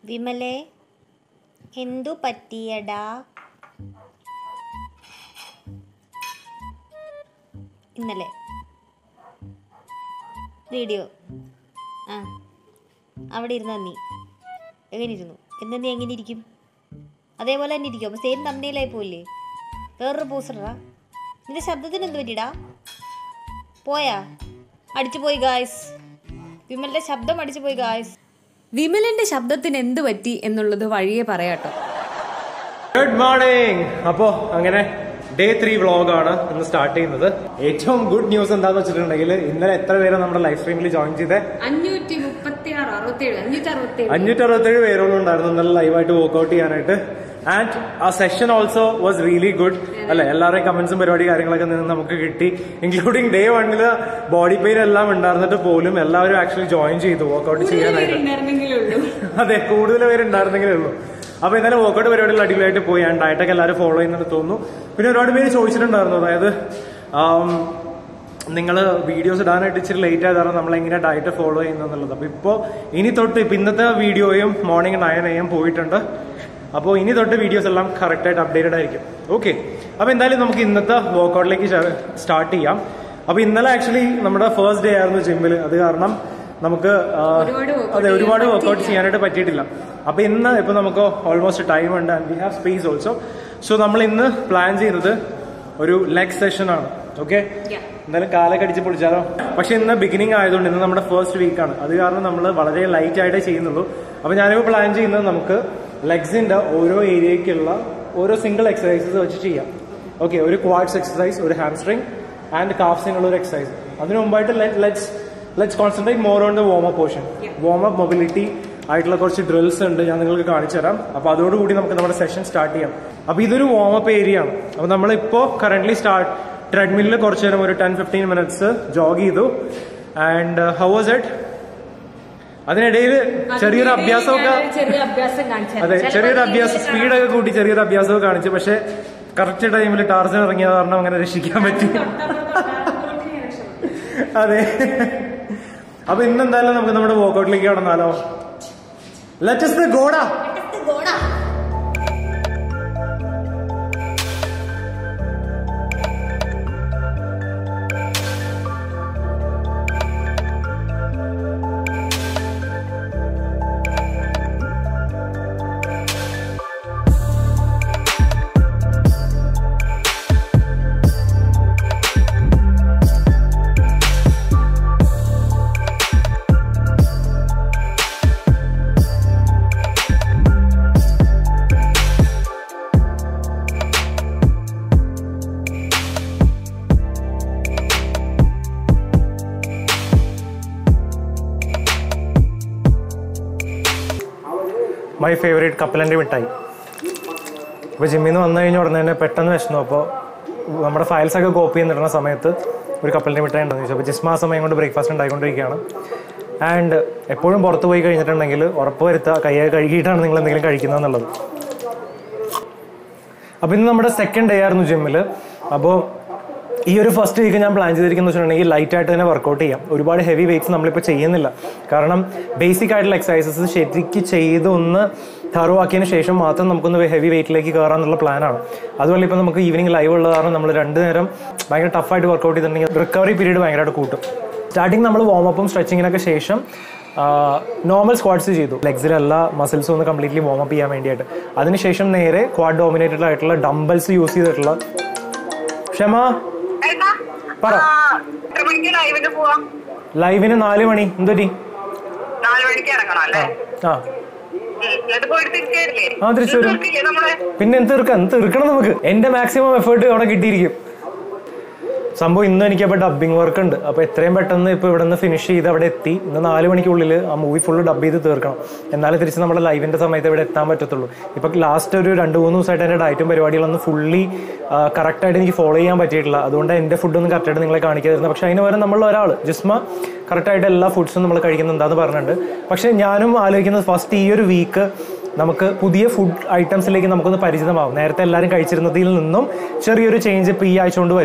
വിമലേ എന്തു പറ്റിയടാ ഇന്നലെ വീഡിയോ ആ അവിടെ ഇരുന്ന നീ എങ്ങനെ ഇരുന്നു എന്ന് നീ എങ്ങനെ ഇരിക്കും അതേപോലെ തന്നെ ഇരിക്കും അപ്പോൾ സെയിം തമ്മനയിലായി പോയില്ലേ വേറൊരു പോസ്റ്ററാ നിന്റെ ശബ്ദത്തിന് എന്ത് പറ്റിടാ പോയാ അടിച്ചു പോയി ഗായ്സ് വിമലിന്റെ ശബ്ദം അടിച്ചു പോയി ഗായ്സ് വിമലന്റെ ശബ്ദത്തിന് എന്ത് പറ്റി എന്നുള്ളത് വഴിയെ പറയാട്ടോ ഗുഡ് മോർണിംഗ് അപ്പോ അങ്ങനെ ഡേ ത്രീ വ്ളോഗാണ് ഇന്ന് സ്റ്റാർട്ട് ചെയ്യുന്നത് ഏറ്റവും ഗുഡ് ന്യൂസ് എന്താന്ന് വെച്ചിട്ടുണ്ടെങ്കിൽ ഇന്നലെ എത്ര പേര് നമ്മുടെ ലൈവ് സ്ട്രീമിൽ ജോയിൻ ചെയ്തേ അഞ്ഞൂറ്റി മുപ്പത്തി ആറ് അറുപത്തേഴ് അഞ്ഞൂറ്റി അറുപത്തേഴ് അഞ്ഞൂറ്റി അറുപത്തേഴ് പേരോളം ഉണ്ടായിരുന്നു ഇന്നലെ ലൈവായിട്ട് വർക്ക്ഔട്ട് ചെയ്യാനായിട്ട് ആൻഡ് ആ session also was really good അല്ലെ എല്ലാവരുടെയും കമന്റ്സും പരിപാടി കാര്യങ്ങളൊക്കെ നിന്ന് നമുക്ക് കിട്ടി ഇൻക്ലൂഡിംഗ് ഡേ വണ്ണില് ബോഡി പെയിൻ എല്ലാം ഉണ്ടായിരുന്നിട്ട് പോലും എല്ലാവരും ആക്ച്വലി ജോയിൻ ചെയ്തു വർക്ക്ഔട്ട് ചെയ്യാനായിട്ട് ഉണ്ടായിരുന്നെങ്കിലേ ഉള്ളൂ അതെ കൂടുതൽ പേര് ഉണ്ടായിരുന്നെങ്കിലേ ഉള്ളൂ അപ്പൊ ഇന്നലെ വർക്കൗട്ട് പരിപാടികൾ അടിപൊളിയായിട്ട് പോയി ഞാൻ ഡയറ്റൊക്കെ എല്ലാവരും ഫോളോ ചെയ്യുന്നത് തോന്നുന്നു പിന്നെ ഒരുപാട് പേര് ചോദിച്ചിട്ടുണ്ടായിരുന്നു അതായത് നിങ്ങൾ വീഡിയോസ് ഇടാനായിട്ട് ഇച്ചിരി ലേറ്റ് ആയതാണ് നമ്മൾ എങ്ങനെ ഡയറ്റ് ഫോളോ ചെയ്യുന്നത് അപ്പൊ ഇപ്പോൾ ഇനി തൊട്ട് ഇപ്പൊ ഇന്നത്തെ വീഡിയോയും മോർണിംഗ് നയൻ എ എം പോയിട്ടുണ്ട് അപ്പോൾ ഇനി തൊട്ട് വീഡിയോസ് എല്ലാം കറക്റ്റ് ആയിട്ട് അപ്ഡേറ്റഡ് ആയിരിക്കും ഓക്കെ അപ്പൊ എന്തായാലും നമുക്ക് ഇന്നത്തെ വർക്കൗട്ടിലേക്ക് സ്റ്റാർട്ട് ചെയ്യാം അപ്പൊ ഇന്നലെ ആക്ച്വലി നമ്മുടെ ഫസ്റ്റ് ഡേ ആയിരുന്നു ജിമ്മിൽ അത് കാരണം നമുക്ക് ആ, അതെ ഒരുപാട് വർക്ക്ഔട്ട് ചെയ്യാനായിട്ട് പറ്റിയിട്ടില്ല അപ്പൊ ഇന്ന് ഇപ്പൊ നമുക്ക് ഓൾമോസ്റ്റ് ടൈം ഉണ്ട് and we have space also so നമ്മൾ ഇന്ന് പ്ലാൻ ചെയ്യുന്നത് ഒരു ലെഗ് സെഷൻ ആണ് ഓക്കെ എന്തായാലും കാലൊക്കെ അടിച്ച് പൊളിച്ചാലോ പക്ഷെ ഇന്ന് ബിഗിനിങ് ആയതുകൊണ്ട് ഇന്ന് നമ്മുടെ ഫസ്റ്റ് വീക്കാണ് അത് കാരണം നമ്മൾ വളരെ ലൈറ്റ് ആയിട്ടേ ചെയ്യുന്നുള്ളൂ അപ്പൊ ഞാനിപ്പോൾ പ്ലാൻ ചെയ്യുന്നത് നമുക്ക് ലെഗ്സിന്റെ ഓരോ ഏരിയയ്ക്കുള്ള ഓരോ സിംഗിൾ എക്സസൈസസ് വെച്ച് ചെയ്യാം ഓക്കെ ഒരു ക്വാഡ്സ് എക്സസൈസ് ഒരു ഹാംസ്ട്രിങ് ആൻഡ് കാഫ്സിനുള്ള ഒരു എക്സസൈസ് അതിനു മുമ്പായിട്ട് let's let's concentrate more on the warm up portion warm up mobility ആയിട്ടുള്ള കുറച്ച് ഡ്രിൽസ് ഉണ്ട് ഞാൻ നിങ്ങൾക്ക് കാണിച്ചു തരാം അപ്പൊ അതോടുകൂടി നമുക്ക് നമ്മുടെ സെഷൻ സ്റ്റാർട്ട് ചെയ്യാം അപ്പൊ ഇതൊരു വാം അപ്പ് ഏരിയ ആണ് അപ്പൊ നമ്മളിപ്പോ കറന്റ് സ്റ്റാർട്ട് ട്രെഡ്മില്ലിൽ കുറച്ചു നേരം ഒരു ടെൻ ഫിഫ്റ്റീൻ മിനിറ്റ്സ് ജോഗ് ചെയ്തു ആൻഡ് ഹൗ വാസ് ഇറ്റ് അതിനിടയിൽ ചെറിയൊരു അഭ്യാസമൊക്കെ ചെറിയ അഭ്യാസം കാണിച്ചു അതെ ചെറിയൊരു അഭ്യാസം സ്പീഡൊക്കെ കൂട്ടി ചെറിയൊരു അഭ്യാസമൊക്കെ കാണിച്ചു പക്ഷെ കറക്റ്റ് ടൈമിൽ ടാർജൻ ഇറങ്ങിയത് കാരണം അങ്ങനെ രക്ഷിക്കാൻ പറ്റി അതെ അപ്പൊ ഇന്ന് എന്തായാലും നമുക്ക് നമ്മുടെ വർക്കൗട്ടിലേക്ക് കടന്നാലോ ലെറ്റസ് ദ ഗോഡ മൈ ഫേവറേറ്റ് കപ്പലൻ്റെ മിഠായി ഇപ്പോൾ ജിമ്മിൽ നിന്ന് വന്നു കഴിഞ്ഞ ഉടനെ തന്നെ പെട്ടെന്ന് വിശന്നു അപ്പോൾ നമ്മുടെ ഫയൽസ് ഒക്കെ കോപ്പി ചെയ്യുന്നിടുന്ന സമയത്ത് ഒരു കപ്പലിൻ്റെ മിഠായി ഉണ്ടെന്ന് ചോദിച്ചു അപ്പോൾ ജിസ്മ ആ സമയം കൊണ്ട് ബ്രേക്ക്ഫാസ്റ്റ് ഉണ്ടായിക്കൊണ്ടിരിക്കുകയാണ് ആൻഡ് എപ്പോഴും പുറത്ത് പോയി കഴിഞ്ഞിട്ടുണ്ടെങ്കിൽ ഉറപ്പ് വരുത്തുക കൈയൊക്കെ കഴുകിയിട്ടാണ് നിങ്ങൾ എന്തെങ്കിലും കഴിക്കുന്നത് എന്നുള്ളത് അപ്പോൾ ഇന്ന് നമ്മുടെ സെക്കൻഡ് ഡേ ആയിരുന്നു ജിമ്മിൽ അപ്പോൾ ഈ ഒരു ഫസ്റ്റ് വീക്ക് ഞാൻ പ്ലാൻ ചെയ്തിരിക്കുന്നത് വെച്ചിട്ടുണ്ടെങ്കിൽ ലൈറ്റ് ആയിട്ട് തന്നെ വർക്കൗട്ട് ചെയ്യാം ഒരുപാട് ഹെവി വെയിറ്റ്സ് നമ്മളിപ്പോൾ ചെയ്യുന്നില്ല കാരണം ബേസിക് ആയിട്ടുള്ള എക്സസൈസസ് ശരിക്ക് ചെയ്ത് ഒന്ന് thorough ആക്കിയതിന് ശേഷം മാത്രം നമുക്കൊന്ന് ഹെവി വെയിറ്റിലേക്ക് കയറാന്നുള്ള പ്ലാനാണ് അതുപോലെ ഇപ്പോൾ നമുക്ക് ഈവനിങ് ലൈവ് ഉള്ള കാരണം നമ്മൾ രണ്ട് നേരം ഭയങ്കര ടഫായിട്ട് വർക്കൗട്ട് ചെയ്തിട്ടുണ്ടെങ്കിൽ റിക്കവറി പീരീഡ് ഭയങ്കരമായിട്ട് കൂട്ടും സ്റ്റാർട്ടിങ് നമ്മൾ വാമപ്പും സ്ട്രെച്ചിങ്ങിനൊക്കെ ശേഷം നോർമൽ സ്ക്വാഡ്സ് ചെയ്തു ലെഗ്സിലെല്ലാ മസിൽസും ഒന്ന് കംപ്ലീറ്റ്ലി വാമപ്പ് ചെയ്യാൻ വേണ്ടിയിട്ട് അതിനുശേഷം നേരെ ക്വാഡ് ഡോമിനേറ്റഡ് ആയിട്ടുള്ള ഡംബൽസ് യൂസ് ചെയ്തിട്ടുള്ള ക്ഷമ ഏട്ടാ, പറ. ആ, എത്ര മണിക്ക് ലൈവിന് പോവാം ലൈവിന് നാല് മണി എന്തൊരി നാല് മണിക്ക് ഇറങ്ങണം അല്ലേ ആ ഉം, എന്നിട്ട് പോയിട്ട് തിരിച്ചു വരില്ലേ ആ, തിരിച്ച് വരും. തീർക്കില്ലേ നമ്മളെ പിന്നെ എന്ത് തീർക്കാം എന്ത് തീർക്കണം നമുക്ക് എന്റെ മാക്സിമം എഫേർട്ട് അവിടെ കിട്ടിയിരിക്കും സംഭവം ഇന്ന് എനിക്ക് അപ്പോൾ ഡബിങ് വർക്ക് ഉണ്ട് അപ്പോൾ എത്രയും പെട്ടെന്ന് ഇപ്പോൾ ഇവിടെ നിന്ന് ഫിനിഷ് ചെയ്ത് അവിടെ എത്തി ഇന്ന് നാല് മണിക്കുള്ളിൽ ആ മൂവി ഫുള്ള് ഡബ് ചെയ്ത് തീർക്കണം എന്നാലേ തിരിച്ച് നമ്മുടെ ലൈവിന്റെ സമയത്ത് ഇവിടെ എത്താൻ പറ്റത്തുള്ളൂ ഇപ്പൊ ലാസ്റ്റ് ഒരു രണ്ട് മൂന്ന് ദിവസമായിട്ട് എൻ്റെ ഡയറ്റും പരിപാടികളൊന്നും ഫുള്ളി കറക്റ്റായിട്ട് എനിക്ക് ഫോളോ ചെയ്യാൻ പറ്റിയിട്ടില്ല അതുകൊണ്ട് എൻ്റെ ഫുഡൊന്നും കറക്റ്റായിട്ട് നിങ്ങളെ കാണിക്കാതിരുന്നത് പക്ഷേ അതിന് പകരം നമ്മൾ ഒരാൾ ജിസ്മ കറക്റ്റായിട്ട് എല്ലാ ഫുഡ്സും നമ്മൾ കഴിക്കുന്നുണ്ടാന്ന് പറഞ്ഞിട്ടുണ്ട് പക്ഷേ ഞാനും ആലോചിക്കുന്നത് ഫസ്റ്റ് ഈ ഒരു വീക്ക് നമുക്ക് പുതിയ ഫുഡ് ഐറ്റംസിലേക്ക് നമുക്കൊന്ന് പരിചിതമാവും നേരത്തെ എല്ലാവരും കഴിച്ചിരുന്നതിൽ നിന്നും ചെറിയൊരു ചേഞ്ച് ഇപ്പോൾ ഈ ആഴ്ച കൊണ്ട് വരും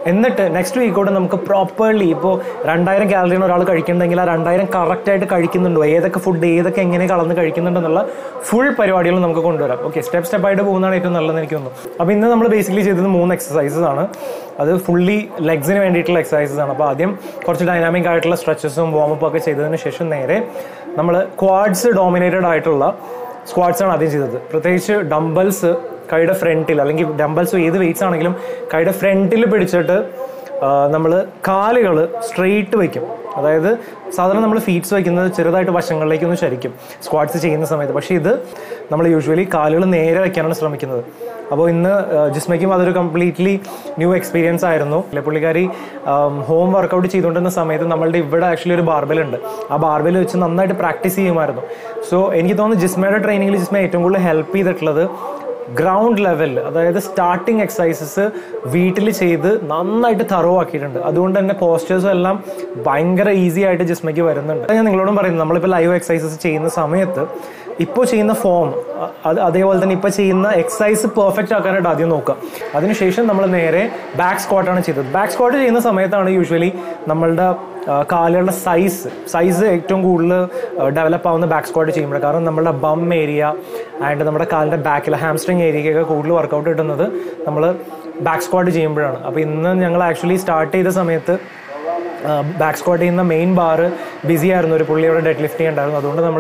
എന്നിട്ട് നെക്സ്റ്റ് വീക്കോട്ട് നമുക്ക് പ്രോപ്പർലി ഇപ്പോൾ രണ്ടായിരം കാലറിയാണ് ഒരാൾ കഴിക്കുന്നുണ്ടെങ്കിൽ ആ രണ്ടായിരം കറക്റ്റായിട്ട് കഴിക്കുന്നുണ്ടോ ഏതൊക്കെ ഫുഡ് ഏതൊക്കെ എങ്ങനെ കളന്ന് കഴിക്കുന്നുണ്ടെന്നുള്ള ഫുൾ പരിപാടികൾ നമുക്ക് കൊണ്ടുവരാം ഓക്കെ സ്റ്റെപ്പ് സ്റ്റെപ്പായിട്ട് പോകുന്നതാണ് ഏറ്റവും നല്ലതെന്ന് എനിക്ക് തോന്നുന്നു അപ്പോൾ ഇന്ന് നമ്മൾ ബേസിക്കലി ചെയ്തത് മൂന്ന് എക്സസൈസസ് ആണ് അത് ഫുള്ളി ലെഗ്സിന് വേണ്ടിയിട്ടുള്ള എക്സസൈസസ് ആണ് അപ്പോൾ ആദ്യം കുറച്ച് ഡൈനാമിക് ആയിട്ടുള്ള സ്ട്രെച്ചസും വാമപ്പ് ഒക്കെ ചെയ്തതിന് ശേഷം നേരെ നമ്മൾ ക്വാഡ്സ് ഡോമിനേറ്റഡ് ആയിട്ടുള്ള സ്ക്വാഡ്സ് ആണ് ആദ്യം ചെയ്തത് പ്രത്യേകിച്ച് ഡംബൽസ് കൈയുടെ ഫ്രണ്ടിൽ അല്ലെങ്കിൽ ഡംബൽസ് ഏത് വെയിറ്റ്സ് ആണെങ്കിലും കൈയുടെ ഫ്രണ്ടിൽ പിടിച്ചിട്ട് നമ്മൾ കാലുകൾ സ്ട്രെയിറ്റ് വയ്ക്കും അതായത് സാധാരണ നമ്മൾ ഫീറ്റ്സ് വയ്ക്കുന്നത് ചെറുതായിട്ട് വശങ്ങളിലേക്ക് ഒന്ന് ചരിക്കും സ്ക്വാഡ്സ് ചെയ്യുന്ന സമയത്ത് പക്ഷേ ഇത് നമ്മൾ യൂഷ്വലി കാലുകൾ നേരെ വയ്ക്കാനാണ് ശ്രമിക്കുന്നത് അപ്പോൾ ഇന്ന് ആ, ജിസ്മയ്ക്കും അതൊരു കംപ്ലീറ്റ്ലി ന്യൂ എക്സ്പീരിയൻസ് ആയിരുന്നു അല്ലെ പുള്ളിക്കാരി ഹോം വർക്കൗട്ട് ചെയ്തുകൊണ്ടിരുന്ന സമയത്ത് നമ്മളുടെ ഇവിടെ ആക്ച്വലി ഒരു ബാർബൽ ഉണ്ട് ആ ബാർബൽ വെച്ച് നന്നായിട്ട് പ്രാക്ടീസ് ചെയ്യുമായിരുന്നു സോ എനിക്ക് തോന്നുന്നു ജിസ്മയുടെ ട്രെയിനിങ്ങിൽ ജിസ്മ ഏറ്റവും കൂടുതൽ ഹെൽപ്പ് ചെയ്തിട്ടുള്ളത് ഗ്രൗണ്ട് ലെവൽ അതായത് സ്റ്റാർട്ടിങ് എക്സസൈസസ് വീട്ടിൽ ചെയ്ത് നന്നായിട്ട് തറോ ആക്കിയിട്ടുണ്ട് അതുകൊണ്ട് തന്നെ പോസ്റ്റേഴ്സും എല്ലാം ഭയങ്കര ഈസി ആയിട്ട് ജിസ്മയ്ക്ക് വരുന്നുണ്ട് അത് ഞാൻ നിങ്ങളോടും പറയുന്നത് നമ്മളിപ്പോൾ ലൈവ് എക്സസൈസസ് ചെയ്യുന്ന സമയത്ത് ഇപ്പോൾ ചെയ്യുന്ന ഫോം അത് അതേപോലെ തന്നെ ഇപ്പോൾ ചെയ്യുന്ന എക്സസൈസ് പെർഫെക്റ്റ് ആക്കാനായിട്ട് ആദ്യം നോക്കുക അതിനുശേഷം നമ്മൾ നേരെ ബാക്ക് സ്ക്വാട്ടാണ് ചെയ്തത് ബാക്ക് സ്ക്വാട്ട് ചെയ്യുന്ന സമയത്താണ് യൂഷ്വലി നമ്മളുടെ ആ, കാലുകളുടെ സൈസ് സൈസ് ഏറ്റവും കൂടുതൽ ഡെവലപ്പ് ആവുന്ന ബാക്ക് സ്ക്വാട്ട് ചെയ്യുമ്പോൾ കാരണം നമ്മുടെ ബം ഏരിയ ആൻഡ് നമ്മുടെ കാലിൻ്റെ ബാക്കിലെ ഹാംസ്ട്രിങ് ഏരിയയൊക്കെ കൂടുതൽ വർക്കൗട്ട് കിട്ടുന്നത് നമ്മൾ ബാക്ക് സ്ക്വാട്ട് ചെയ്യുമ്പോഴാണ് അപ്പോൾ ഇന്ന് ഞങ്ങൾ ആക്ച്വലി സ്റ്റാർട്ട് ചെയ്ത സമയത്ത് ബാക്ക് സ്ക്വാട്ട് ചെയ്യുന്ന മെയിൻ ബാറ് ബിസി ആയിരുന്നു ഒരു പുള്ളിയോടെ ഡെഡ് ലിഫ്റ്റ് ചെയ്യണ്ടായിരുന്നു അതുകൊണ്ട് നമ്മൾ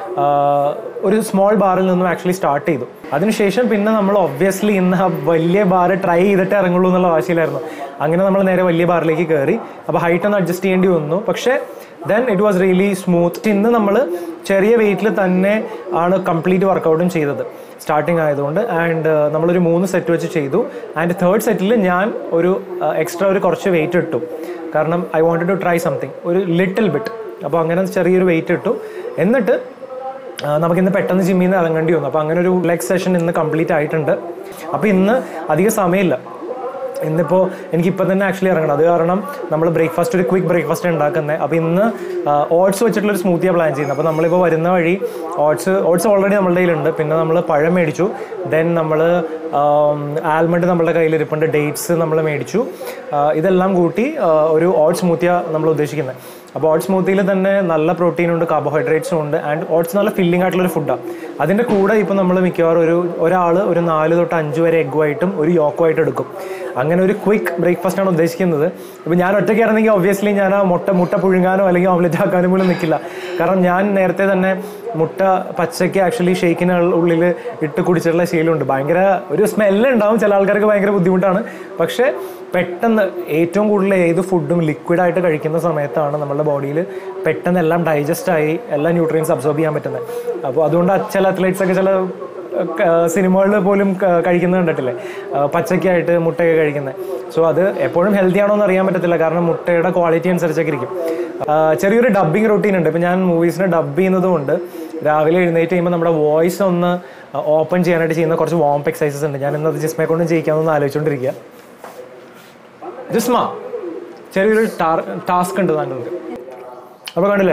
ഒരു സ്മോൾ ബാറിൽ നിന്നും ആക്ച്വലി സ്റ്റാർട്ട് ചെയ്തു അതിനുശേഷം പിന്നെ നമ്മൾ ഒബ്വിയസ്ലി ഇന്ന് ആ വലിയ ബാർ ട്രൈ ചെയ്തിട്ടേ ഇറങ്ങുള്ളൂ എന്നുള്ള വാശിയിലായിരുന്നു അങ്ങനെ നമ്മൾ നേരെ വലിയ ബാറിലേക്ക് കയറി അപ്പോൾ ഹൈറ്റ് ഒന്ന് അഡ്ജസ്റ്റ് ചെയ്യേണ്ടി വന്നു പക്ഷേ then it was really smooth ഇന്ന് നമ്മൾ ചെറിയ വെയിറ്റിൽ തന്നെ ആണ് കംപ്ലീറ്റ് വർക്കൗട്ടും ചെയ്തത് സ്റ്റാർട്ടിങ് ആയതുകൊണ്ട് ആൻഡ് നമ്മളൊരു മൂന്ന് സെറ്റ് വെച്ച് ചെയ്തു ആൻഡ് തേർഡ് സെറ്റിൽ ഞാൻ ഒരു എക്സ്ട്രാ ഒരു കുറച്ച് വെയിറ്റ് ഇട്ടു കാരണം I wanted to try something ഒരു ലിറ്റിൽ ബിറ്റ് അപ്പോൾ അങ്ങനെ ചെറിയൊരു വെയിറ്റ് ഇട്ടു എന്നിട്ട് ആ, നമുക്കിന്ന് പെട്ടെന്ന് ജിമ്മിൽ നിന്ന് ഇറങ്ങേണ്ടി വന്നു അപ്പോൾ അങ്ങനെ ഒരു ലെഗ് സെഷൻ ഇന്ന് കംപ്ലീറ്റ് ആയിട്ടുണ്ട് അപ്പോൾ ഇന്ന് അധികം സമയമില്ല ഇന്നിപ്പോൾ എനിക്ക് ഇപ്പം തന്നെ ആക്ച്വലി ഇറങ്ങണം അത് കാരണം നമ്മൾ ബ്രേക്ക്ഫാസ്റ്റ് ഒരു ക്വിക്ക് ബ്രേക്ക്ഫാസ്റ്റ് ഉണ്ടാക്കുന്നത് അപ്പോൾ ഇന്ന് ഓട്സ് വെച്ചിട്ടുള്ള ഒരു സ്മൂത്തിയാണ് പ്ലാൻ ചെയ്യുന്നത് അപ്പോൾ നമ്മളിപ്പോൾ വരുന്ന വഴി ഓട്സ് ഓട്സ് ഓൾറെഡി നമ്മളുടെ കയ്യിലുണ്ട് പിന്നെ നമ്മൾ പഴം മേടിച്ചു ദെൻ നമ്മൾ ആൽമണ്ട് നമ്മുടെ കയ്യിലിരിപ്പുണ്ട് ഡേറ്റ്സ് നമ്മൾ മേടിച്ചു ആ, ഇതെല്ലാം കൂട്ടി ആ, ഒരു ഓട്സ് സ്മൂത്തിയാണ് നമ്മൾ ഉദ്ദേശിക്കുന്നത് അപ്പോൾ ഓട്സ് സ്മൂത്തിയിൽ തന്നെ നല്ല പ്രോട്ടീൻ ഉണ്ട് കാർബോഹൈഡ്രേറ്റ്സും ഉണ്ട് ആൻഡ് ഓട്സ് നല്ല ഫില്ലിംഗ് ആയിട്ടുള്ള ഒരു ഫുഡാണ് അതിൻ്റെ കൂടെ ഇപ്പോൾ നമ്മൾ മിക്കവാറും ഒരു ഒരാൾ ഒരു നാല് തൊട്ട് അഞ്ച് വരെ എഗ്ഗുമായിട്ടും ഒരു യോക്കുമായിട്ട് എടുക്കും അങ്ങനെ ഒരു ക്വിക്ക് ബ്രേക്ക്ഫാസ്റ്റ് ആണ് ഉദ്ദേശിക്കുന്നത് ഇപ്പോൾ ഞാൻ ഒറ്റയ്ക്കായിരുന്നെങ്കിൽ ഒബ്വിയസ്ലി ഞാൻ ആ മുട്ട മുട്ട പുഴുങ്ങാനോ അല്ലെങ്കിൽ ഓംലെറ്റ് ആക്കാനോ പോലും നിൽക്കില്ല കാരണം ഞാൻ നേരത്തെ തന്നെ മുട്ട പച്ചയ്ക്ക് ആക്ച്വലി ഷേക്കിന് ഉള്ളിൽ ഇട്ട് കുടിച്ചിട്ടുള്ള ശീലമുണ്ട് ഭയങ്കര ഒരു സ്മെല്ല് ഉണ്ടാവും ചില ആൾക്കാർക്ക് ഭയങ്കര ബുദ്ധിമുട്ടാണ് പക്ഷേ പെട്ടെന്ന് ഏറ്റവും കൂടുതൽ ഏത് ഫുഡും ലിക്വിഡായിട്ട് കഴിക്കുന്ന സമയത്താണ് നമ്മുടെ ബോഡിയിൽ പെട്ടെന്ന് എല്ലാം ഡൈജസ്റ്റ് ആയി എല്ലാ ന്യൂട്രിയൻസ് അബ്സോർബ് ചെയ്യാൻ പറ്റുന്നത് അപ്പോൾ അതുകൊണ്ട് ചില അത്ലറ്റ്സ് ഒക്കെ ചില സിനിമകളിൽ പോലും ക- കഴിക്കുന്നത് കണ്ടിട്ടില്ലേ ആ, പച്ചക്കായിട്ട് മുട്ടയൊക്കെ കഴിക്കുന്നത് സോ അത് എപ്പോഴും ഹെൽത്തി ആണോ എന്ന് അറിയാൻ പറ്റത്തില്ല കാരണം മുട്ടയുടെ ക്വാളിറ്റി അനുസരിച്ചൊക്കെ ഇരിക്കും ആ, ചെറിയൊരു ഡബ്ബിംഗ് റൊട്ടീൻ ഉണ്ട് ഇപ്പം ഞാൻ മൂവീസിനെ ഡബ് ചെയ്യുന്നത് കൊണ്ട് രാവിലെ എഴുന്നേറ്റ് കഴിയുമ്പോൾ നമ്മുടെ വോയിസ് ഒന്ന് ഓപ്പൺ ചെയ്യാനായിട്ട് ചെയ്യുന്ന കുറച്ച് വാംപ് എക്സസൈസസ് ഉണ്ട് ഞാൻ ഇന്നത് ജിസ്മയെ കൊണ്ടും ചെയ്യിക്കാമെന്ന് ആലോചിച്ചുകൊണ്ടിരിക്കുക ജിസ്മ ചെറിയൊരു ടാസ്ക് ഉണ്ട് താങ്കൾക്ക് അപ്പോൾ കണ്ടില്ലേ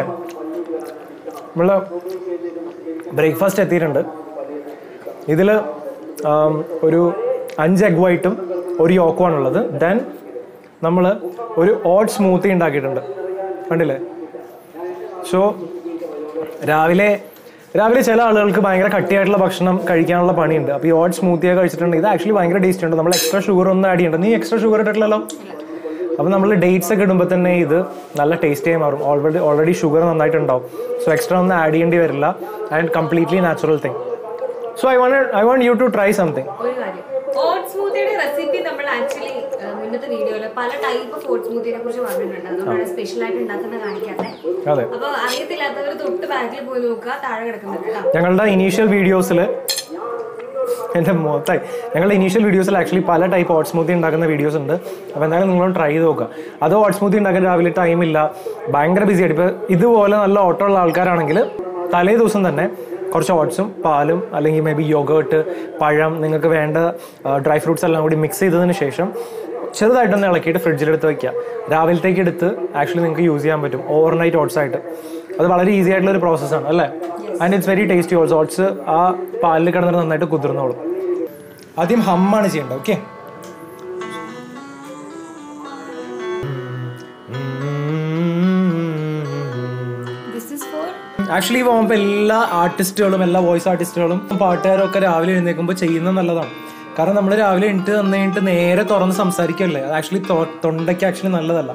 നമ്മൾ ബ്രേക്ക്ഫാസ്റ്റ് എത്തിയിട്ടുണ്ട് ഇതിൽ ഒരു അഞ്ച് എഗ് വൈറ്റും ഒരു യോക്കുമാണുള്ളത് ദെൻ നമ്മൾ ഒരു ഓട്ട് സ്മൂത്തി ഉണ്ടാക്കിയിട്ടുണ്ട് കണ്ടില്ലേ സോ രാവിലെ രാവിലെ ചില ആളുകൾക്ക് ഭയങ്കര കട്ടിയായിട്ടുള്ള ഭക്ഷണം കഴിക്കാനുള്ള പണിയുണ്ട് അപ്പോൾ ഈ ഓട്ട് സ്മൂത്തിയൊക്കെ കഴിച്ചിട്ടുണ്ട് ഇത് ആക്ച്വലി ഭയങ്കര ടേസ്റ്റ് ഉണ്ട് നമ്മൾ എക്സ്ട്രാ ഷുഗർ ഒന്നും ആഡ് ചെയ്യണ്ട നീ എക്സ്ട്രാ ഷുഗർ ഇട്ടിട്ടില്ലല്ലോ അപ്പോൾ നമ്മൾ ഡേറ്റ്സ് ഒക്കെ ഇടുമ്പോൾ തന്നെ ഇത് നല്ല ടേസ്റ്റ് ആയി മാറും ഓൾറെഡി ഓൾറെഡി ഷുഗർ നന്നായിട്ട് ഉണ്ടാവും സോ എക്സ്ട്രാ ഒന്നും ആഡ് ചെയ്യേണ്ടി വരില്ല and completely natural thing so I want I want you to try something ഒരു കാര്യം ഓട്ട് സ്മൂത്തിയുടെ റെസിപ്പി നമ്മൾ ആക്ച്വലി മുന്നത്തെ വീഡിയോയിൽ പല ടൈപ്പ് ഓഫ് ഓട്ട് സ്മൂത്തിനെ കുറിച്ച് പറഞ്ഞിട്ടുണ്ട് അതുകൊണ്ടാണ് സ്പെഷ്യൽ ആയിട്ട് ഉണ്ടാക്കുന്നത് കാണിക്കാത്തത് അതെ അപ്പൊ അറിയത്തില്ലാത്തവർ തൊട്ട് ബാക്കിൽ പോയി നോക്കുക താഴെ കിടക്കുന്നുണ്ട് കേട്ടോ ഞങ്ങളുടെ ഇനീഷ്യൽ വീഡിയോസിൽ എൻ്റെ മൊത്തമായി ഞങ്ങളുടെ ഇനീഷ്യൽ വീഡിയോസിൽ ആക്ച്വലി പല ടൈപ്പ് ഓട്ട് സ്മൂത്തി ഉണ്ടാക്കുന്ന വീഡിയോസ് ഉണ്ട് അപ്പോൾ എന്തായാലും നിങ്ങളും ട്രൈ ചെയ്ത് നോക്കുക അത് ഓട്ട് സ്മൂത്തി ഉണ്ടാക്കാൻ രാവിലെ ടൈമില്ല ഭയങ്കര ബിസി ആയിട്ട് ഇപ്പോൾ ഇതുപോലെ നല്ല ഓട്ടമുള്ള ആൾക്കാരാണെങ്കിൽ തലേ ദിവസം തന്നെ കുറച്ച് ഓട്സും പാലും അല്ലെങ്കിൽ മേ ബി യോഗേർട്ട് പഴം നിങ്ങൾക്ക് വേണ്ട ഡ്രൈ ഫ്രൂട്ട്സ് എല്ലാം കൂടി മിക്സ് ചെയ്തതിന് ശേഷം ചെറുതായിട്ടൊന്ന് ഇളക്കിയിട്ട് ഫ്രിഡ്ജിലെടുത്ത് വയ്ക്കുക രാവിലത്തേക്ക് എടുത്ത് ആക്ച്വലി നിങ്ങൾക്ക് യൂസ് ചെയ്യാൻ പറ്റും ഓവർനൈറ്റ് ഓട്സ് ആയിട്ട് അത് വളരെ ഈസി ആയിട്ടുള്ള ഒരു പ്രോസസ്സാണ് അല്ലേ and it's very tasty also oats ആ പാലിൽ കിടന്നിട്ട് നന്നായിട്ട് കുതിർന്നോളും ആദ്യം ഹമ്മാണ് ചെയ്യേണ്ടത് ഓക്കെ ആക്ച്വലി പോകുമ്പോൾ എല്ലാ ആർട്ടിസ്റ്റുകളും എല്ലാ വോയിസ് ആർട്ടിസ്റ്റുകളും പാട്ടുകാരും ഒക്കെ രാവിലെ എഴുന്നേൽക്കുമ്പോൾ ചെയ്യുന്നത് നല്ലതാണ് കാരണം നമ്മൾ രാവിലെ എണീറ്റ് വന്നു കഴിഞ്ഞിട്ട് നേരെ തുറന്ന് സംസാരിക്കല്ലേ അത് ആക്ച്വലി തൊണ്ടയ്ക്ക് ആക്ച്വലി നല്ലതല്ല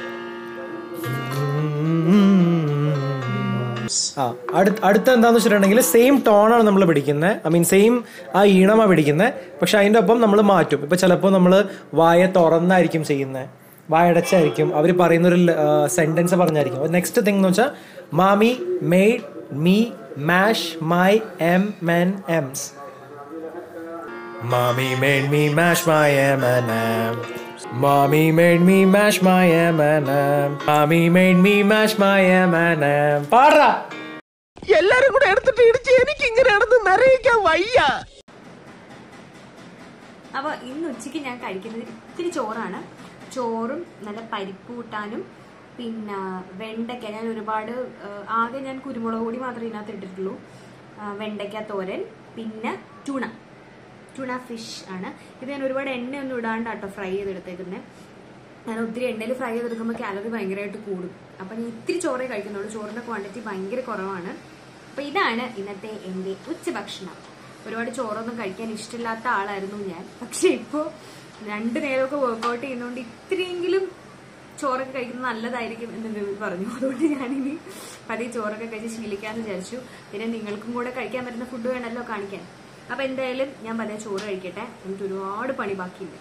ആ അടുത്ത അടുത്ത എന്താന്ന് വെച്ചിട്ടുണ്ടെങ്കിൽ സെയിം ടോണാണ് നമ്മൾ പിടിക്കുന്നത് ഐ മീൻ സെയിം ആ ഈണമാണ് പിടിക്കുന്നത് പക്ഷെ അതിൻ്റെ ഒപ്പം നമ്മൾ മാറ്റും ഇപ്പം ചിലപ്പോൾ നമ്മൾ വായ തുറന്നായിരിക്കും ചെയ്യുന്നത് വായടച്ചായിരിക്കും അവർ പറയുന്ന ഒരു സെന്റൻസ് പറഞ്ഞായിരിക്കും നെക്സ്റ്റ് തിങ് എന്ന് വെച്ചാൽ mommy made me mash my M and M's Mommy made me mash my M&M. Mommy made me mash my M&M. Mommy made me mash my M&M. പാടാ എല്ലാരും കൂടെ എടുത്തിട്ട് ഇടിച്ച് എനിക്ക് ഇങ്ങനെയാണെന്ന് നിറയിക്കാൻ വയ്യ അപ്പോൾ ഇന്ന് ഉച്ചയ്ക്ക് ഞാൻ കഴിക്കുന്നത് ഇത്തിരി ചോറാണ് ചോറും നല്ല പരിപ്പ് കൂട്ടാനും പിന്നെ വെണ്ടയ്ക്ക ഞാൻ ഒരുപാട് ആ, ആകെ ഞാൻ കുരുമുളക് പൊടി മാത്രമേ ഇതിനകത്ത് ഇട്ടിട്ടുള്ളൂ ആ, വെണ്ടയ്ക്ക തോരൻ പിന്നെ ടൂണ ടൂണ ഫിഷ് ആണ് ഇത് ഞാൻ ഒരുപാട് എണ്ണയൊന്നും ഇടാണ്ട് കേട്ടോ ഫ്രൈ ചെയ്തെടുത്തേക്കുന്നത് ഞാൻ ഒത്തിരി എണ്ണയിൽ ഫ്രൈ ചെയ്തെടുക്കുമ്പോൾ കാലറി ഭയങ്കരമായിട്ട് കൂടും അപ്പം ഞാൻ ഇത്തിരി ചോറേ കഴിക്കുന്നുള്ളൂ ചോറിന്റെ ക്വാണ്ടിറ്റി ഭയങ്കര കുറവാണ് അപ്പം ഇതാണ് ഇന്നത്തെ എൻ്റെ ഉച്ചഭക്ഷണം ഒരുപാട് ചോറൊന്നും കഴിക്കാൻ ഇഷ്ടമില്ലാത്ത ആളായിരുന്നു ഞാൻ പക്ഷെ ഇപ്പോൾ രണ്ട് നേരമൊക്കെ വർക്കൗട്ട് ചെയ്യുന്നതുകൊണ്ട് ഇത്തിരിയെങ്കിലും ചോറൊക്കെ കഴിക്കുന്നത് നല്ലതായിരിക്കും എന്ന് ബേബി പറഞ്ഞു അതുകൊണ്ട് ഞാനിനി പതിയെ ചോറൊക്കെ കഴിച്ച് ശീലിക്കാമെന്ന് വിചാരിച്ചു പിന്നെ നിങ്ങൾക്കും കൂടെ കഴിക്കാൻ പറ്റുന്ന ഫുഡ് വേണമല്ലോ കാണിക്കാൻ അപ്പം എന്തായാലും ഞാൻ പതിയെ ചോറ് കഴിക്കട്ടെ എനിക്ക് ഒരുപാട് പണി ബാക്കിയുണ്ട്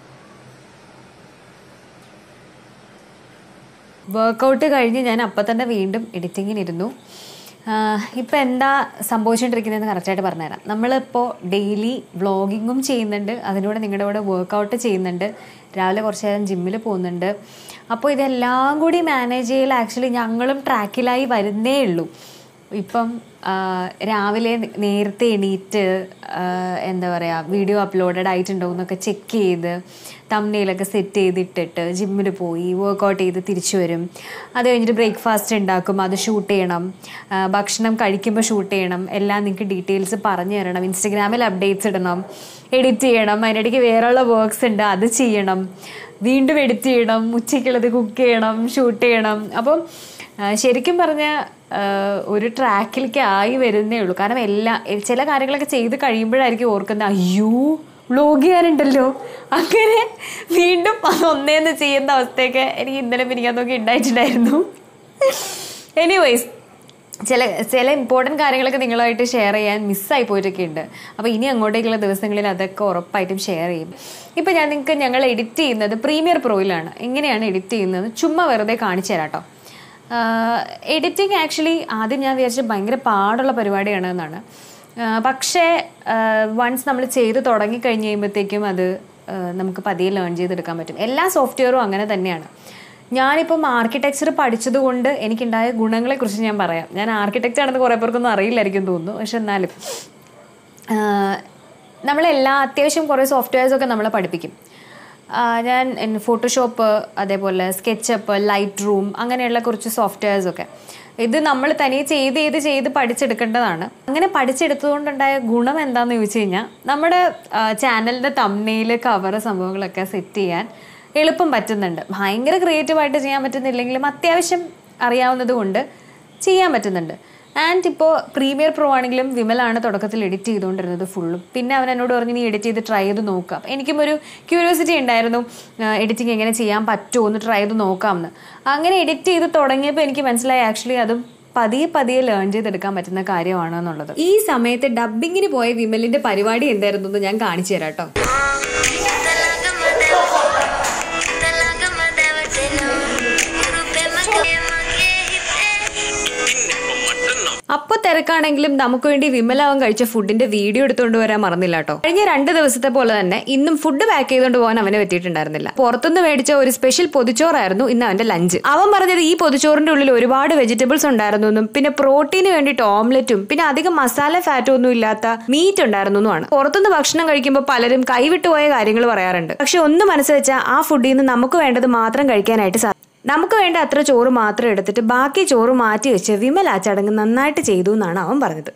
വർക്കൗട്ട് കഴിഞ്ഞ് ഞാൻ അപ്പം തന്നെ വീണ്ടും എഡിറ്റിങ്ങിനിരുന്നു ഇപ്പം എന്താ സംഭവിച്ചുകൊണ്ടിരിക്കുന്നതെന്ന് കറക്റ്റായിട്ട് പറഞ്ഞുതരാം നമ്മളിപ്പോൾ ഡെയിലി വ്ളോഗിങ്ങും ചെയ്യുന്നുണ്ട് അതിലൂടെ നിങ്ങളുടെ കൂടെ വർക്കൗട്ട് ചെയ്യുന്നുണ്ട് രാവിലെ കുറച്ച് നേരം ജിമ്മിൽ പോകുന്നുണ്ട് അപ്പോൾ ഇതെല്ലാം കൂടി മാനേജ് ചെയ്യൽ ആക്ച്വലി ഞങ്ങളും ട്രാക്കിലായി വരുന്നേ ഉള്ളൂ ഇപ്പം ആ, രാവിലെ നേരത്തെ എണീറ്റ് ആ, എന്താ പറയുക വീഡിയോ അപ്ലോഡഡ് ആയിട്ടുണ്ടോ എന്നൊക്കെ ചെക്ക് ചെയ്ത് തമ്മനയിലൊക്കെ സെറ്റ് ചെയ്തിട്ടിട്ട് ജിമ്മിൽ പോയി വർക്കൗട്ട് ചെയ്ത് തിരിച്ചു വരും അത് കഴിഞ്ഞിട്ട് ബ്രേക്ക്ഫാസ്റ്റ് ഉണ്ടാക്കും അത് ഷൂട്ട് ചെയ്യണം ആ, ഭക്ഷണം കഴിക്കുമ്പോൾ ഷൂട്ട് ചെയ്യണം എല്ലാം നിങ്ങൾക്ക് ഡീറ്റെയിൽസ് പറഞ്ഞു തരണം ഇൻസ്റ്റഗ്രാമിൽ അപ്ഡേറ്റ്സ് ഇടണം എഡിറ്റ് ചെയ്യണം അതിനിടയ്ക്ക് വേറെയുള്ള വർക്ക്സ് ഉണ്ട് അത് ചെയ്യണം വീണ്ടും എഡിറ്റ് ചെയ്യണം ഉച്ചയ്ക്കുള്ളത് കുക്ക് ചെയ്യണം ഷൂട്ട് ചെയ്യണം അപ്പം ആ, ശരിക്കും പറഞ്ഞ ഒരു ട്രാക്കിലേക്ക് ആയി വരുന്നേ ഉള്ളൂ കാരണം എല്ലാ ചില കാര്യങ്ങളൊക്കെ ചെയ്ത് കഴിയുമ്പോഴായിരിക്കും ഓർക്കുന്നത് അയ്യോ വ്ലോഗ് ചെയ്യാനുണ്ടല്ലോ അങ്ങനെ വീണ്ടും അത് ഒന്നേന്ന് ചെയ്യുന്ന അവസ്ഥയൊക്കെ എനിക്ക് ഇന്നലെ പിരിക്കാന്നൊക്കെ ഉണ്ടായിട്ടുണ്ടായിരുന്നു എനിവേയ്സ് ചില ചില ഇമ്പോർട്ടൻറ്റ് കാര്യങ്ങളൊക്കെ നിങ്ങളായിട്ട് ഷെയർ ചെയ്യാൻ മിസ്സായി പോയിട്ടൊക്കെ ഉണ്ട് അപ്പോൾ ഇനി അങ്ങോട്ടേക്കുള്ള ദിവസങ്ങളിൽ അതൊക്കെ ഉറപ്പായിട്ടും ഷെയർ ചെയ്യും ഇപ്പോൾ ഞാൻ നിങ്ങൾക്ക് ഞങ്ങൾ എഡിറ്റ് ചെയ്യുന്നത് പ്രീമിയർ പ്രോയിലാണ് എങ്ങനെയാണ് എഡിറ്റ് ചെയ്യുന്നത് ചുമ്മാ വെറുതെ കാണിച്ചു തരാം കേട്ടോ എഡിറ്റിംഗ് ആക്ച്വലി ആദ്യം ഞാൻ വിചാരിച്ചത് ഭയങ്കര പാടുള്ള പരിപാടിയാണ് എന്നാണ് ആഹ് പക്ഷേ വൺസ് നമ്മൾ ചെയ്ത് തുടങ്ങി കഴിഞ്ഞ് കഴിയുമ്പോഴത്തേക്കും അത് ആഹ് നമുക്ക് പതിയെ ലേൺ ചെയ്തെടുക്കാൻ പറ്റും എല്ലാ സോഫ്റ്റ്വെയറും അങ്ങനെ തന്നെയാണ് ഞാനിപ്പം ആർക്കിടെക്ചർ പഠിച്ചത് കൊണ്ട് എനിക്കുണ്ടായ ഗുണങ്ങളെക്കുറിച്ച് ഞാൻ പറയാം ഞാൻ ആർക്കിടെക്റ്റ് ആണെന്ന് കുറേ പേർക്കൊന്നും അറിയില്ലായിരിക്കും തോന്നുന്നു പക്ഷെ എന്നാലും ആഹ് നമ്മളെല്ലാ അത്യാവശ്യം കുറേ സോഫ്റ്റ്വെയർസൊക്കെ നമ്മളെ പഠിപ്പിക്കും ആഹ് ഞാൻ ഫോട്ടോഷോപ്പ് അതേപോലെ സ്കെച്ചപ്പ് ലൈറ്റ് റൂം അങ്ങനെയുള്ള കുറച്ച് സോഫ്റ്റ്വെയർസൊക്കെ ഇത് നമ്മൾ തനിയെ ചെയ്ത് ചെയ്ത് ചെയ്ത് പഠിച്ചെടുക്കേണ്ടതാണ് അങ്ങനെ പഠിച്ചെടുത്തുകൊണ്ടുണ്ടായ ഗുണം എന്താണെന്ന് ചോദിച്ചു കഴിഞ്ഞാൽ നമ്മുടെ ചാനലിൻ്റെ തമ്മനയിൽ കവർ സംഭവങ്ങളൊക്കെ സെറ്റ് ചെയ്യാൻ എളുപ്പം പറ്റുന്നുണ്ട് ഭയങ്കര ക്രിയേറ്റീവായിട്ട് ചെയ്യാൻ പറ്റുന്നില്ലെങ്കിലും അത്യാവശ്യം അറിയാവുന്നത് കൊണ്ട് ചെയ്യാൻ പറ്റുന്നുണ്ട് ആൻഡ് ഇപ്പോൾ പ്രീമിയർ പ്രോ ആണെങ്കിലും വിമലാണ് തുടക്കത്തിൽ എഡിറ്റ് ചെയ്തുകൊണ്ടിരുന്നത് ഫുള്ളും പിന്നെ അവൻ എന്നോട് പറഞ്ഞു നീ എഡിറ്റ് ചെയ്ത് ട്രൈ ചെയ്ത് നോക്കാം എനിക്കും ഒരു ക്യൂരിയോസിറ്റി ഉണ്ടായിരുന്നു എഡിറ്റിംഗ് എങ്ങനെ ചെയ്യാൻ പറ്റുമോ എന്ന് ട്രൈ ചെയ്ത് നോക്കാമെന്ന് അങ്ങനെ എഡിറ്റ് ചെയ്ത് തുടങ്ങിയപ്പോൾ എനിക്ക് മനസ്സിലായി ആക്ച്വലി അതും പതിയെ പതിയെ ലേൺ ചെയ്തെടുക്കാൻ പറ്റുന്ന കാര്യമാണ് എന്നുള്ളത് ഈ സമയത്ത് ഡബിങ്ങിന് പോയ വിമലിന്റെ പരിപാടി എന്തായിരുന്നു എന്ന് ഞാൻ കാണിച്ചു തരാം കേട്ടോ അപ്പൊ തിരക്കാണെങ്കിലും നമുക്ക് വേണ്ടി വിമലാവൻ കഴിച്ച ഫുഡിന്റെ വീഡിയോ എടുത്തുകൊണ്ട് വരാൻ മറന്നില്ല കേട്ടോ കഴിഞ്ഞ രണ്ട് ദിവസത്തെ പോലെ തന്നെ ഇന്നും ഫുഡ് പാക്ക് ചെയ്തുകൊണ്ട് പോകാൻ അവനെ പറ്റിയിട്ടുണ്ടായിരുന്നില്ല പുറത്തുനിന്ന് മേടിച്ച ഒരു സ്പെഷ്യൽ പൊതിച്ചോറായിരുന്നു ഇന്ന് അവന്റെ ലഞ്ച് അവൻ പറഞ്ഞത് ഈ പൊതിച്ചോറിന്റെ ഉള്ളിൽ ഒരുപാട് വെജിറ്റബിൾസ് ഉണ്ടായിരുന്നു എന്നും പിന്നെ പ്രോട്ടീന് വേണ്ടിയിട്ട് ഓംലെറ്റും പിന്നെ അധികം മസാല ഫാറ്റും ഒന്നും ഇല്ലാത്ത മീറ്റ് ഉണ്ടായിരുന്നു എന്നുമാണ് പുറത്തുനിന്ന് ഭക്ഷണം കഴിക്കുമ്പോൾ പലരും കൈവിട്ടുപോയ കാര്യങ്ങൾ പറയാറുണ്ട് പക്ഷെ ഒന്ന് മനസ്സ് വെച്ചാൽ ആ ഫുഡിൽ നിന്ന് നമുക്ക് വേണ്ടത് മാത്രം കഴിക്കാനായിട്ട് സാധിക്കും നമുക്ക് വേണ്ട അത്ര ചോറ് മാത്രം എടുത്തിട്ട് ബാക്കി ചോറ് മാറ്റി വെച്ച് വിമൽ ആ ചടങ്ങ് നന്നായിട്ട് ചെയ്തു എന്നാണ് അവൻ പറഞ്ഞത്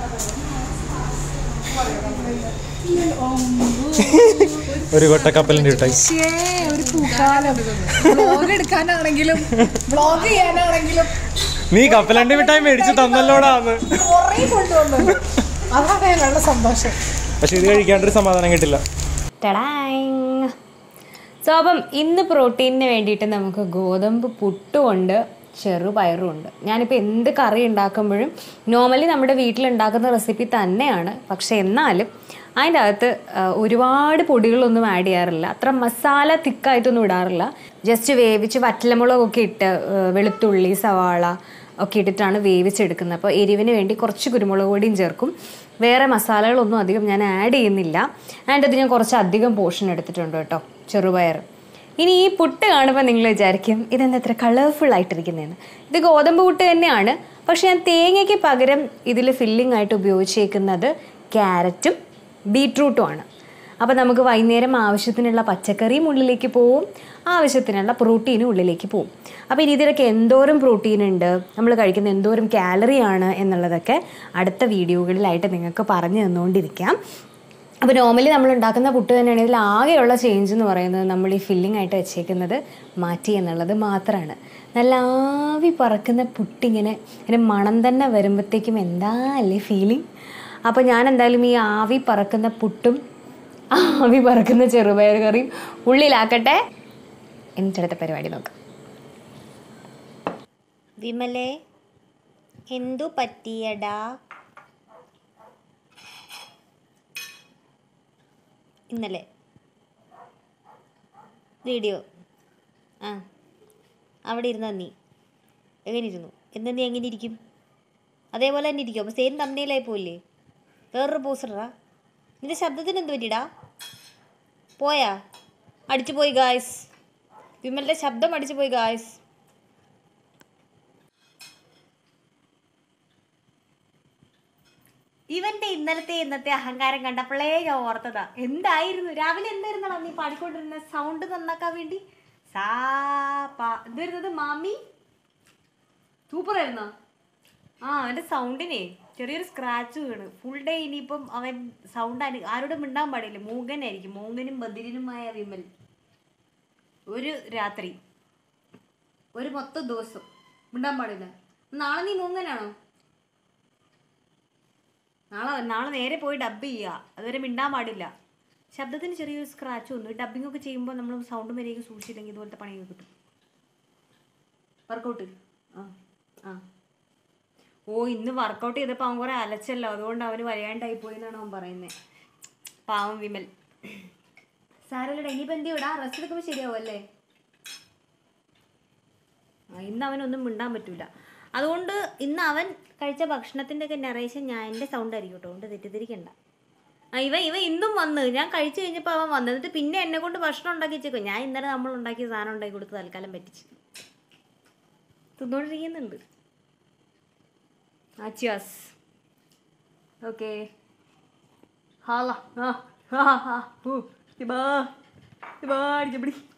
ഒരു കൊട്ടക്കപ്പലിന്റെ ഇട്ടായി ഒരു പൂക്കാലം വ്ളോഗ് എടുക്കാനാണെങ്കിലും വ്ളോഗ് ചെയ്യാനാണെങ്കിലും നീ കപ്പലണ്ടി മിഠായി മേടിച്ച് തന്നല്ലോടാന്ന് കുറേ കൊണ്ടുവന്നു അതാണ് ഞങ്ങളുടെ സന്തോഷം പക്ഷെ ഇത് കഴിക്കാണ്ടൊരു സമാധാനം കിട്ടില്ല ടടാങ്. സോ അപ്പം ഇന്ന് പ്രോട്ടീനിന് വേണ്ടിയിട്ട് നമുക്ക് ഗോതമ്പ് പുട്ടുമുണ്ട് ചെറുപയറും ഉണ്ട് ഞാനിപ്പോൾ എന്ത് കറി ഉണ്ടാക്കുമ്പോഴും നോർമലി നമ്മുടെ വീട്ടിലുണ്ടാക്കുന്ന റെസിപ്പി തന്നെയാണ് പക്ഷെ എന്നാലും അതിൻ്റെ അകത്ത് ആ, ഒരുപാട് പൊടികളൊന്നും ആഡ് ചെയ്യാറില്ല അത്ര മസാല തിക്കായിട്ടൊന്നും ഇടാറില്ല ജസ്റ്റ് വേവിച്ച് വറ്റലമുളകൊക്കെ ഇട്ട് ആ, വെളുത്തുള്ളി സവാള ഒക്കെ ഇട്ടിട്ടാണ് വേവിച്ചെടുക്കുന്നത് അപ്പോൾ എരിവിന് വേണ്ടി കുറച്ച് കുരുമുളക് പൊടിയും ചേർക്കും വേറെ മസാലകളൊന്നും അധികം ഞാൻ ആഡ് ചെയ്യുന്നില്ല ആൻഡ് അത് ഞാൻ കുറച്ച് അധികം പോർഷൻ എടുത്തിട്ടുണ്ട് കേട്ടോ ചെറുപയർ ഇനി ഈ പുട്ട് കാണുമ്പോൾ നിങ്ങൾ വിചാരിക്കും ഇതെന്താ ഇത്ര കളർഫുൾ ആയിട്ടിരിക്കുന്നതെന്ന് ഇത് ഗോതമ്പ് പുട്ട് തന്നെയാണ് പക്ഷെ ഞാൻ തേങ്ങയ്ക്ക് പകരം ഇതിൽ ഫില്ലിംഗ് ആയിട്ട് ഉപയോഗിച്ചേക്കുന്നത് ക്യാരറ്റും ബീട്രൂട്ടും ആണ് അപ്പോൾ നമുക്ക് വൈകുന്നേരം ആവശ്യത്തിനുള്ള പച്ചക്കറിയും ഉള്ളിലേക്ക് പോവും ആവശ്യത്തിനുള്ള പ്രോട്ടീനും ഉള്ളിലേക്ക് പോവും അപ്പോൾ ഇനി ഇതിലൊക്കെ എന്തോരം പ്രോട്ടീൻ ഉണ്ട് നമ്മൾ കഴിക്കുന്ന എന്തോരം കാലറി ആണ് എന്നുള്ളതൊക്കെ അടുത്ത വീഡിയോകളിലായിട്ട് നിങ്ങൾക്ക് പറഞ്ഞു തന്നുകൊണ്ടിരിക്കാം അപ്പോൾ നോർമലി നമ്മൾ ഉണ്ടാക്കുന്ന പുട്ട് തന്നെയാണെങ്കിൽ ആകെയുള്ള ചേഞ്ച് എന്ന് പറയുന്നത് നമ്മൾ ഈ ഫില്ലിംഗ് ആയിട്ട് വെച്ചേക്കുന്നത് മാറ്റി എന്നുള്ളത് മാത്രമാണ് നല്ല ആവി പറക്കുന്ന പുട്ടിങ്ങനെ ഇങ്ങനെ മണം തന്നെ വരുമ്പോഴത്തേക്കും എന്താ അല്ലേ ഫീലിംഗ് അപ്പോൾ ഞാൻ എന്തായാലും ഈ ആവി പറക്കുന്ന പുട്ടും ആവി പറക്കുന്ന ചെറുപയർ കറിയും ഉള്ളിലാക്കട്ടെ എന്നിട്ടടുത്ത പരിപാടി നോക്കാം വിമലേ എന്തു പറ്റിയടാ ഇന്നലെ വീഡിയോ ആ അവിടെ ഇരുന്ന നീ എങ്ങനെ ഇരുന്നു എന്ന് നീ എങ്ങനെ ഇരിക്കും അതേപോലെ തന്നെ ഇരിക്കും അപ്പോൾ സെയിം തമ്മനയിലായി പോയില്ലേ വേറൊരു പോസ്റ്ററാ നിന്റെ ശബ്ദത്തിന് എന്ത് പറ്റിടാ പോയാ അടിച്ചു പോയി ഗായ്സ് വിമലിൻ്റെ ശബ്ദം അടിച്ചു പോയി ഗായ്സ് ഇവന്റെ ഇന്നലത്തെ ഇന്നത്തെ അഹങ്കാരം കണ്ടപ്പോഴേ ഞാൻ ഓർത്തതാ എന്തായിരുന്നു രാവിലെ എന്തായിരുന്നടാ നീ പാടിക്കൊണ്ടിരുന്ന സൗണ്ട് നന്നാക്കാൻ വേണ്ടി സാ പാ എന്തായിരുന്നത് മാമി സൂപ്പർ ആയിരുന്നോ ആ അവന്റെ സൗണ്ടിനെ ചെറിയൊരു സ്ക്രാച്ച് വീണ് ഫുൾ ഡേ ഇനിയിപ്പം അവൻ സൗണ്ട് അനു ആരോടും മിണ്ടാൻ പാടില്ല മൂങ്ങനായിരിക്കും മൂങ്ങനും ബദിരനുമായ വിമൽ ഒരു രാത്രി ഒരു മൊത്തം ദിവസം മിണ്ടാൻ പാടില്ല നാളെ നീ മൂങ്ങനാണോ നാളെ നാളെ നേരെ പോയി ഡബ് ചെയ്യുക അതുവരെ മിണ്ടാൻ പാടില്ല ശബ്ദത്തിന് ചെറിയൊരു സ്ക്രാച്ച് വന്നു ഡബിംഗ് ഒക്കെ ചെയ്യുമ്പോൾ നമ്മൾ സൗണ്ട് വരെയൊക്കെ സൂക്ഷിച്ചില്ലെങ്കിൽ ഇതുപോലത്തെ പണിയൊക്കെ കിട്ടും വർക്കൗട്ട് ആ ആ ഓ ഇന്ന് വർക്കൗട്ട് ചെയ്തപ്പോൾ അവൻ കുറേ അലച്ചല്ലോ അതുകൊണ്ട് അവന് വരയാണ്ടായി പോയി എന്നാണ് അവൻ പറയുന്നത് പാവം വിമൽ സാരല്ലടാ ഇനിയിപ്പോൾ എന്ത് ചെയ്യൂടാ റെസ്റ്റ് എടുക്കുമ്പോൾ ശരിയാവും അല്ലേ ആ ഇന്ന് അവനൊന്നും മിണ്ടാൻ പറ്റൂല അതുകൊണ്ട് ഇന്ന് അവൻ കഴിച്ച ഭക്ഷണത്തിൻ്റെ ഒക്കെ നറേഷൻ ഞാൻ എൻ്റെ സൗണ്ട് ആയിരിക്കും കേട്ടോ അതുകൊണ്ട് തെറ്റിദ്ധരിക്കണ്ട ആ ഇവ ഇവ ഇന്നും വന്ന് ഞാൻ കഴിച്ചു കഴിഞ്ഞപ്പോൾ അവൻ വന്നു എന്നിട്ട് പിന്നെ എന്നെ കൊണ്ട് ഭക്ഷണം ഉണ്ടാക്കി വെച്ചേക്കും ഞാൻ ഇന്നലെ നമ്മൾ ഉണ്ടാക്കിയ സാധനം ഉണ്ടാക്കി കൊടുത്ത് തൽക്കാലം പറ്റിച്ച് തിന്നോണ്ടിരിക്കുന്നുണ്ട് ആച്ചിയാസ് ഓക്കെ ഹാല ആ ഹാ ഹാ ഹൂ ഇബാ ഇബാ പിടി